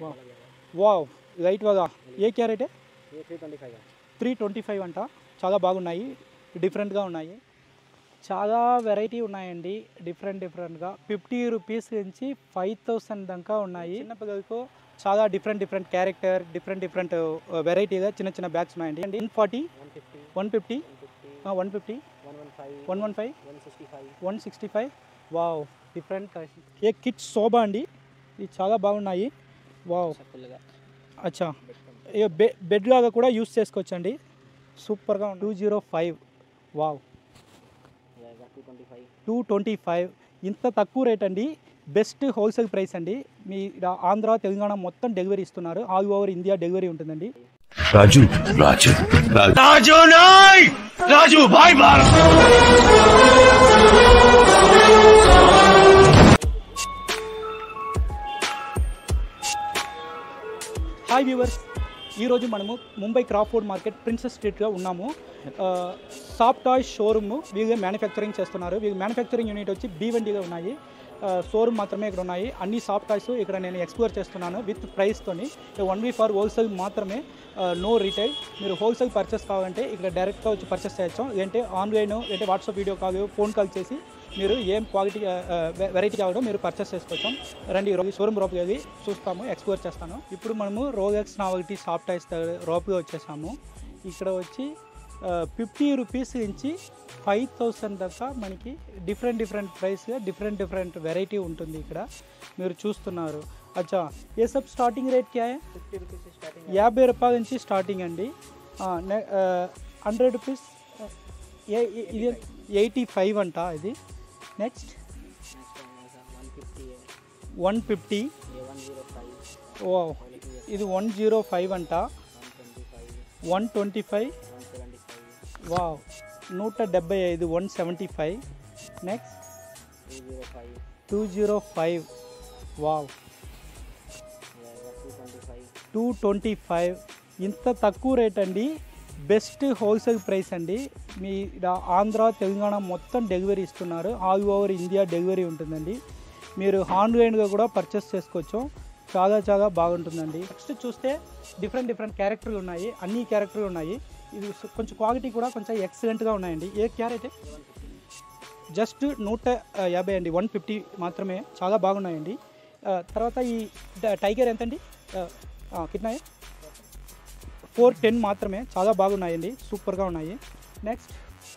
Wow light వగా ఏ carrot ये थ्री ट्वेंटी फाइव है త్రీ ట్వంటీ ఫైవ్ అంట చాలా బాగున్నాయి డిఫరెంట్గా ఉన్నాయి చాలా వెరైటీ ఉన్నాయండి డిఫరెంట్ డిఫరెంట్గా ఫిఫ్టీ రూపీస్ నుంచి ఫైవ్ థౌసండ్ దాకా ఉన్నాయి చిన్నపిల్లలకు చాలా different different character different different వెరైటీగా చిన్న చిన్న బ్యాగ్స్ ఉన్నాయండి and one forty one fifty one fifty one fifty one one one one five one one five one sixty five one sixty five wow different collection ఏ kits Shobha అండి ఇవి చాలా బాగున్నాయి wow फुल्गा అచ్చా ఇక బె బెడ్ లాగా కూడా యూస్ చేసుకోవచ్చండి సూపర్గా టూ జీరో ఫైవ్ వావ్ जाएगा two twenty five two twenty five ఇంత తక్కువ రేట్ అండి బెస్ట్ హోల్సేల్ ప్రైస్ అండి మీ ఈడ ఆంధ్ర తెలంగాణ మొత్తం డెలివరీ ఇస్తున్నారు ఆల్ ఓవర్ ఇండియా డెలివరీ ఉంటుందండి రాజు రాజు రాజు నాయ్ రాజు భాయ్ బారా హాయ్ వ్యూవర్స్ ఈరోజు మనము ముంబై క్రాఫోర్డ్ మార్కెట్ ప్రిన్సెస్ స్ట్రీట్లో ఉన్నాము ఆ, సాఫ్ట్ టాయ్ షోరూమ్ వీళ్ళు మ్యానుఫ్యాక్చరింగ్ చేస్తున్నారు వీళ్ళు మ్యానుఫ్యాక్చరింగ్ యూనిట్ వచ్చి బీవెండిగా ఉన్నాయి ఆ, షోరూమ్ మాత్రమే ఇక్కడ ఉన్నాయి అన్ని సాఫ్ట్ టాయ్స్ ఇక్కడ నేను ఎక్స్ప్లోర్ చేస్తున్నాను విత్ ప్రైస్తోని ఓన్లీ ఫర్ హోల్సేల్ మాత్రమే నో రీటైల్ మీరు హోల్సేల్ పర్చేస్ కావాలంటే ఇక్కడ డైరెక్ట్గా వచ్చి పర్చేస్ చేయొచ్చు లేదంటే ఆన్లైన్ లేదంటే WhatsApp video call phone call చేసి మీరు ఏం క్వాలిటీ వెరైటీ కావాలో మీరు పర్చేస్ చేసుకోవచ్చు రండి ఈ రోజు షోరూమ్ రోప్ వెళ్ళి చూస్తాము ఎక్స్ప్లోర్ చేస్తాను ఇప్పుడు మనము రోలెక్స్ నావల్టీ సాఫ్ట్ టైస్ రోప్గా వచ్చేసాము ఇక్కడ వచ్చి ఫిఫ్టీ రూపీస్ నుంచి ఫైవ్ థౌసండ్ దాకా మనకి different different price different different variety ఉంటుంది ఇక్కడ మీరు చూస్తున్నారు అచ్చా ఏ సబ్ స్టార్టింగ్ రేట్ క్యా హై फिफ्टी रुपीज़ से स्टार्टिंग యాభై రూపాయల నుంచి స్టార్టింగ్ అండి హండ్రెడ్ రూపీస్ ఇది ఎయిటీ ఫైవ్ అంట ఇది నెక్స్ట్ वन फिफ्टी है వన్ ఫిఫ్టీ ये वन जीरो फाइव ఓ ఇది వన్ జీరో ఫైవ్ అంట one twenty five one twenty five one seventy five వా నూట డెబ్బై ఐదు one seventy five next two zero five two zero five wow जाएगा two twenty five two twenty five ఇంత తక్కువ రేట్ అండి బెస్ట్ హోల్సేల్ ప్రైస్ అండి మీ ఈడ ఆంధ్ర తెలంగాణ మొత్తం డెలివరీ ఇస్తున్నారు ఆల్ ఓవర్ ఇండియా డెలివరీ ఉంటుందండి మీరు ఆన్లైన్గా కూడా పర్చేస్ చేసుకోవచ్చు చాలా చాలా బాగుంటుందండి నెక్స్ట్ చూస్తే డిఫరెంట్ డిఫరెంట్ క్యారెక్టర్లు ఉన్నాయి అన్ని క్యారెక్టర్లు ఉన్నాయి ఇది కొంచెం క్వాలిటీ కూడా కొంచెం ఎక్సలెంట్గా ఉన్నాయండి ఏ క్యారెట్ జస్ట్ నూట ఆ, యాభై అండి వన్ ఫిఫ్టీ మాత్రమే చాలా బాగున్నాయండి ఆ, తర్వాత ఈ ట- టైగర్ ఎంతండి కిట్నాయి ఫోర్ టెన్ మాత్రమే చాలా బాగున్నాయండి సూపర్గా ఉన్నాయి నెక్స్ట్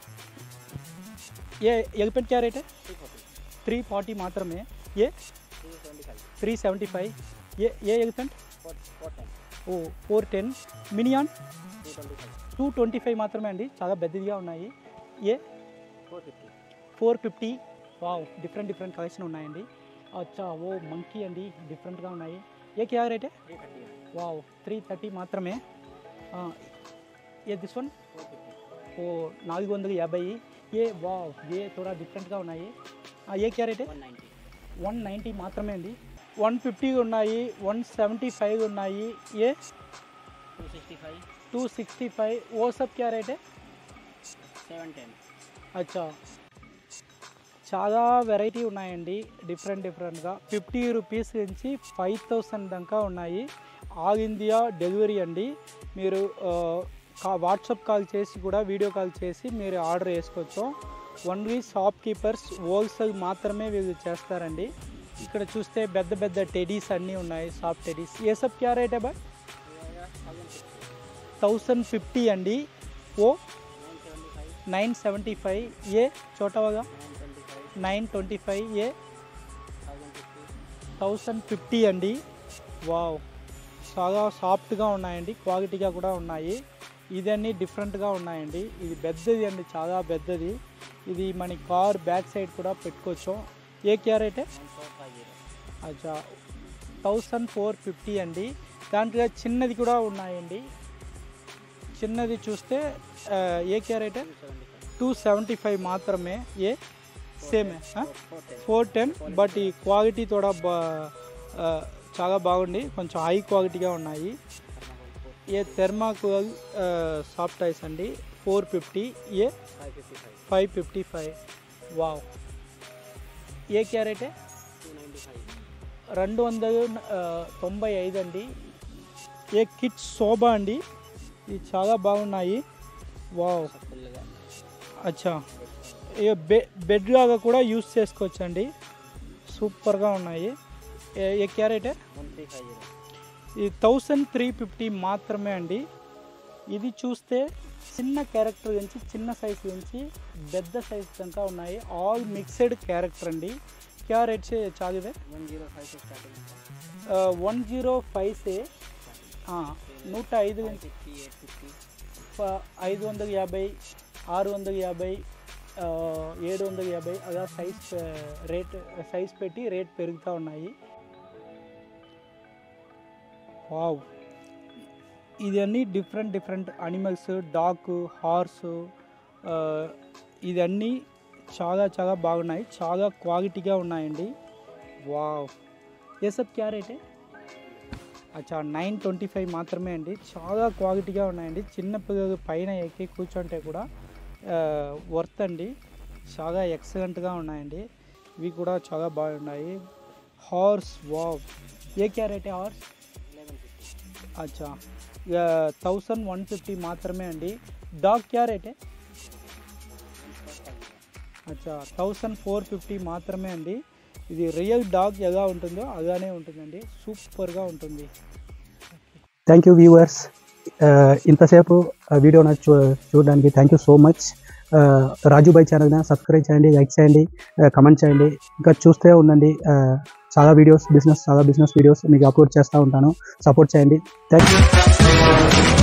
ఏ ఎలిపెంట్ క్యా రేట్ త్రీ ఫార్టీ మాత్రమే ఏ two seventy five three seventy five ఏ ఏ ఎలిఫెంట్ फोर फोर टेन ఓ four ten minion two twenty five two twenty five మాత్రమే అండి చాలా పెద్దదిగా ఉన్నాయి ఏ four fifty four fifty wow different డిఫరెంట్ కలెక్షన్ ఉన్నాయండి అచ్చా ఓ మంకీ అండి డిఫరెంట్గా ఉన్నాయి ఏ క్యా రేటే थ्री थर्टी है వావ్ త్రీ థర్టీ మాత్రమే ఆ, ఏ దిస్ వన్ फोर फिफ्टी ఓ నాలుగు వందల యాభై ఏ వావ్ ఏ థోడా డిఫరెంట్గా ఉన్నాయి ఆ, ఏ క్యా రేటే वन नाइन्टी వన్ నైంటీ మాత్రమే అండి వన్ ఫిఫ్టీ ఉన్నాయి వన్ సెవెంటీ ఫైవ్ ఉన్నాయి ఏ two sixty five two sixty five ఓ సబ్ క్యా రేటే सेवन टेन అచ్చా చాలా వెరైటీ ఉన్నాయండి డిఫరెంట్ డిఫరెంట్గా ఫిఫ్టీ రూపీస్ నుంచి ఫైవ్ థౌసండ్ దాకా ఉన్నాయి ఆల్ ఇండియా డెలివరీ అండి మీరు ఆ, కా- వాట్సాప్ కాల్ చేసి కూడా వీడియో కాల్ చేసి మీరు ఆర్డర్ చేసుకోవచ్చు ఓన్లీ షాప్ కీపర్స్ హోల్సేల్ మాత్రమే వీళ్ళు చేస్తారండి ఇక్కడ చూస్తే పెద్ద పెద్ద టెడీస్ అన్నీ ఉన్నాయి షాప్ టెడీస్ ఏ సబ్ క్యా రేట్ బాయ్ థౌసండ్ ఫిఫ్టీ అండి ఓ nine seventy five nine seventy five ఏ చోటవగా nine twenty five nine twenty five ఏ थाउजेंड फिफ्टी థౌసండ్ ఫిఫ్టీ అండి వావ్ చాలా సాఫ్ట్గా ఉన్నాయండి క్వాలిటీగా కూడా ఉన్నాయి ఇదన్నీ డిఫరెంట్గా ఉన్నాయండి ఇది పెద్దది అండి చాలా పెద్దది ఇది మన కార్ బ్యాక్ సైడ్ కూడా పెట్టుకోవచ్చు ఏ క్యార్ అయితే वन फोर फाइव जीरो అచ్చా థౌసండ్ ఫోర్ ఫిఫ్టీ అండి దాంట్లో చిన్నది కూడా ఉన్నాయండి చిన్నది చూస్తే ఆ, ఏ క్యార్ అయితే two seventy five two seventy five మాత్రమే ఏ సేమే four ten four ten but ఈ క్వాలిటీ కూడా బా ఆ, చాలా బాగుంది కొంచెం హై క్వాలిటీగా ఉన్నాయి ఏ థెర్మాకోల్ సాఫ్ట్ ఐస్ అండి ఫోర్ ఫిఫ్టీ ఏ five fifty five five fifty five wow ఏ క్యారెట్ टू नाइन्टी फाइव రెండు వందల ఆ, తొంభై ఐదు అండి ఏ కిట్స్ శోభా అండి ఇవి చాలా బాగున్నాయి వావ్ ఫుల్గా అచ్చా ఇక బె బెడ్ లాగా కూడా యూస్ చేసుకోవచ్చు అండి సూపర్గా ఉన్నాయి ఏ- ఏ carrot one three five zero ఇది థౌసండ్ త్రీ ఫిఫ్టీ మాత్రమే అండి ఇది చూస్తే చిన్న క్యారెక్టర్ నుంచి చిన్న సైజ్ నుంచి పెద్ద సైజ్ దాకా ఉన్నాయి ఆల్ మిక్స్డ్ క్యారెక్టర్ అండి క్యా రేట్ సే చాలివే వన్ జీరో ఫైవ్ से स्टार्टिंग వన్ జీరో ఫైవ్ సే ఆ, నూట ఐదు फाइव फिफ्टी एट फिफ्टी ప- ఐదు వందల యాభై ఆరు వందల యాభై ఆ, ఏడు వందల యాభై అలా సైజ్ ఆ, రేట్ సైజ్ పెట్టి రేట్ పెరుగుతూ ఉన్నాయి వావ్ ఇదన్నీ different different animals dog horse ఇదన్నీ చాలా చాలా బాగున్నాయి చాలా క్వాలిటీగా ఉన్నాయండి వావ్ ఏ సబ్ క్యా రేట్ హై? అచ్చా నైన్ ట్వంటీ ఫైవ్ మాత్రమే అండి చాలా క్వాలిటీగా ఉన్నాయండి చిన్న పిల్లలు పైన ఎక్కి కూర్చుంటే కూడా వర్త్ అండి చాలా ఎక్సలెంట్గా ఉన్నాయండి ఇవి కూడా చాలా బాగున్నాయి హార్స్ వావ్ ఏ క్యా రేట్ హార్స్ एलेवन फिफ्टी అచ్చా ఇక థౌసండ్ వన్ ఫిఫ్టీ మాత్రమే అండి డాగ్ క్యా రేట్ అచ్చా థౌసండ్ ఫోర్ ఫిఫ్టీ మాత్రమే అండి ఇది రియల్ డాగ్ ఎలా ఉంటుందో అలానే ఉంటుందండి సూపర్గా ఉంటుంది థ్యాంక్ యూ వ్యూవర్స్ ఇంతసేపు వీడియో నాకు చూ చూడడానికి thank you so much Rajubhai ఛానల్ని సబ్స్క్రైబ్ చేయండి లైక్ చేయండి కమెంట్ చేయండి ఇంకా చూస్తే ఉండండి Uh, చాలా వీడియోస్ బిజినెస్ చాలా బిజినెస్ వీడియోస్ మీకు అప్లోడ్ చేస్తూ ఉంటాను సపోర్ట్ చేయండి థ్యాంక్ యూ